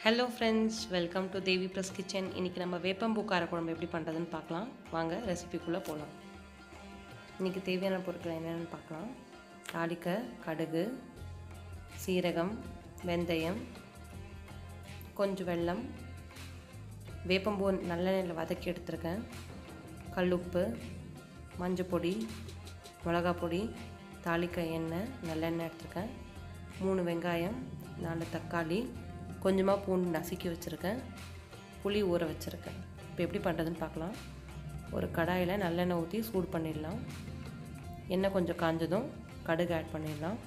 hello friends welcome to Devi plus kitchen இன்றைக்கி நம்ம வேப்பம்பூ காரக்குழம்பு எப்படி பண்ணுறதுன்னு பார்க்கலாம் வாங்க ரெசிபிக்குள்ளே போகலாம் இன்றைக்கி தேவையான பொருட்கள் என்னென்னு பார்க்கலாம் தாளிக்க கடுகு சீரகம் வெந்தயம் கொஞ்சம் வெல்லம் வேப்பம்பூ நல்லெண்ணெயில் வதக்கி எடுத்திருக்கேன் கல்லுப்பு மஞ்சள் பொடி மிளகா பொடி தாளிக்க எண்ணெய் நல்லெண்ணெய் எடுத்திருக்கேன் மூணு வெங்காயம் நாலு தக்காளி கொஞ்சமாக பூண்டு நசுக்கி வச்சுருக்கேன் புளி ஊற வச்சுருக்கேன் இப்போ எப்படி பண்ணுறதுன்னு பார்க்கலாம் ஒரு கடாயில் நல்லெண்ணெய் ஊற்றி சூடு பண்ணிடலாம் எண்ணெய் கொஞ்சம் காஞ்சதும் கடுகு ஆட் பண்ணிடலாம்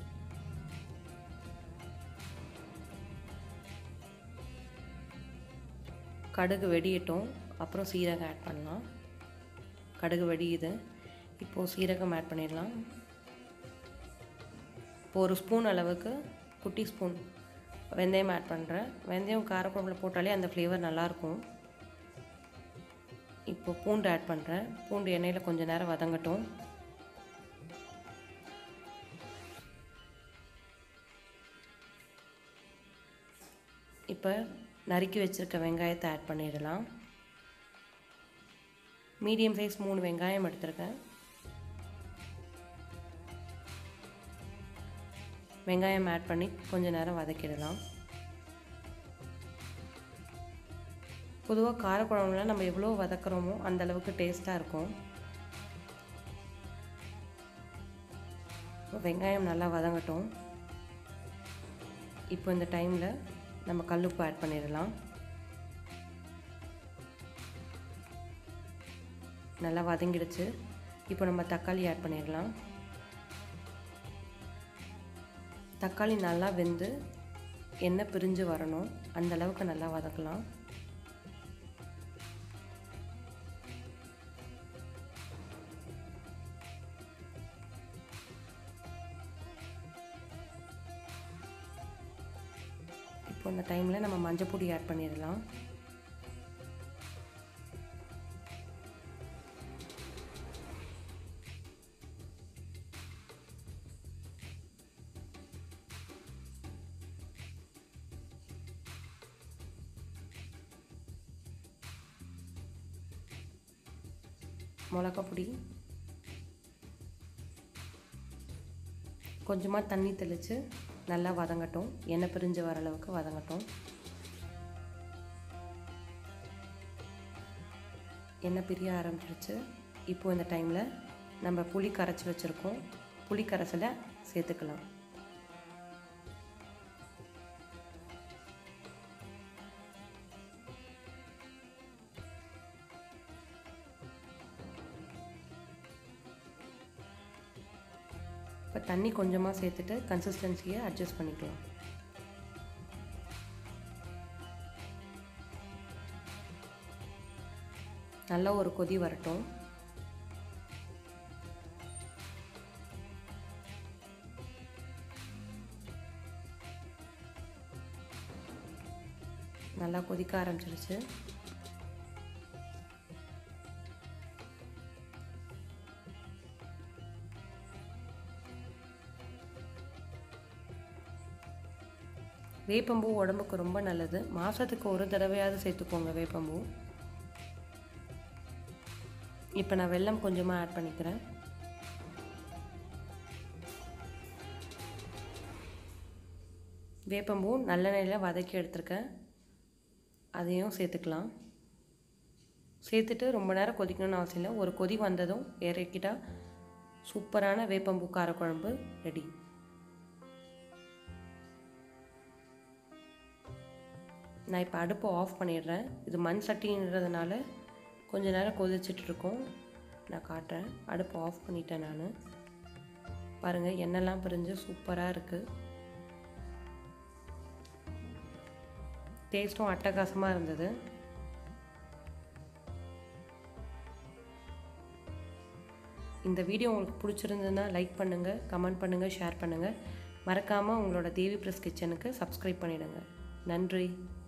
கடுகு வெடியட்டும் அப்புறம் சீரகம் ஆட் பண்ணலாம் கடுகு வெடியுது இப்போது சீரகம் ஆட் பண்ணிடலாம் ஒரு ஸ்பூன் அளவுக்கு குட்டி ஸ்பூன் வெந்தயம் ஆட் பண்ணுறேன் வெந்தயம் காரக்குழம்புல போட்டாலே அந்த ஃப்ளேவர் நல்லாயிருக்கும் இப்போ பூண்டு ஆட் பண்ணுறேன் பூண்டு எண்ணெயில் கொஞ்சம் நேரம் வதங்கட்டும் இப்போ நறுக்கி வச்சுருக்க வெங்காயத்தை ஆட் பண்ணிடலாம் மீடியம் சைஸ் மூணு வெங்காயம் எடுத்திருக்கேன் வெங்காயம் ஆட் பண்ணி கொஞ்சம் நேரம் வதக்கிடலாம் பொதுவாக காரக்குழம்புல நம்ம எவ்வளோ வதக்குறோமோ அந்த அளவுக்கு டேஸ்ட்டாக இருக்கும் வெங்காயம் நல்லா வதங்கட்டும் இப்போ இந்த டைமில் நம்ம கல்லுப்பு ஆட் பண்ணிடலாம் நல்லா வதங்கிடுச்சு இப்போ நம்ம தக்காளி ஆட் பண்ணிடலாம் தக்காளி நல்லா வெந்து எண்ணெய் பிரிஞ்சு வரணும் அந்த அளவுக்கு நல்லா வதக்கலாம் இப்போ இந்த டைமில் நம்ம மஞ்சள் பொடி ஆட் பண்ணிடலாம் மிளகா பொடி கொஞ்சமாக தண்ணி தெளித்து நல்லா வதங்கட்டும் எண்ணெய் பிரிஞ்சு வர அளவுக்கு வதங்கட்டும் எண்ணெய் பிரிய ஆரம்பிச்சிருச்சு இப்போ இந்த டைமில் நம்ம புளி கரைச்சி வச்சுருக்கோம் புளி கரைசலை சேர்த்துக்கலாம் இப்போ தண்ணி கொஞ்சமாக சேர்த்துட்டு கன்சிஸ்டன்சியை அட்ஜஸ்ட் பண்ணிக்கலாம் நல்லா ஒரு கொதி வரட்டும் நல்லா கொதிக்க ஆரம்பிச்சிருச்சு வேப்பம்பூ உடம்புக்கு ரொம்ப நல்லது மாதத்துக்கு ஒரு தடவையாவது சேர்த்துக்கோங்க வேப்பம்பூ இப்போ நான் வெல்லம் கொஞ்சமாக ஆட் பண்ணிக்கிறேன் வேப்பம்பூ நல்லெண்ணெயில் வதக்கி எடுத்திருக்கேன் அதையும் சேர்த்துக்கலாம் சேர்த்துட்டு ரொம்ப நேரம் கொதிக்கணும்னு அவசியம் இல்லை ஒரு கொதி வந்ததும் இறக்கிட்டால் சூப்பரான வேப்பம்பூ காரக்குழம்பு ரெடி நான் இப்போ அடுப்பை ஆஃப் பண்ணிடுறேன் இது மண் சட்டின்றதுனால கொஞ்ச நேரம் கொதிச்சிட்ருக்கோம் நான் காட்டுறேன் அடுப்பை ஆஃப் பண்ணிட்டேன் நான் பாருங்கள் எண்ணெய்லாம் பிரிஞ்சு சூப்பராக இருக்குது டேஸ்ட்டும் அட்டகாசமாக இருந்தது இந்த வீடியோ உங்களுக்கு பிடிச்சிருந்ததுன்னா லைக் பண்ணுங்கள் கமெண்ட் பண்ணுங்கள் ஷேர் பண்ணுங்கள் மறக்காமல் உங்களோட தேவி ப்ளஸ் கிச்சனுக்கு சப்ஸ்கிரைப் பண்ணிவிடுங்க நன்றி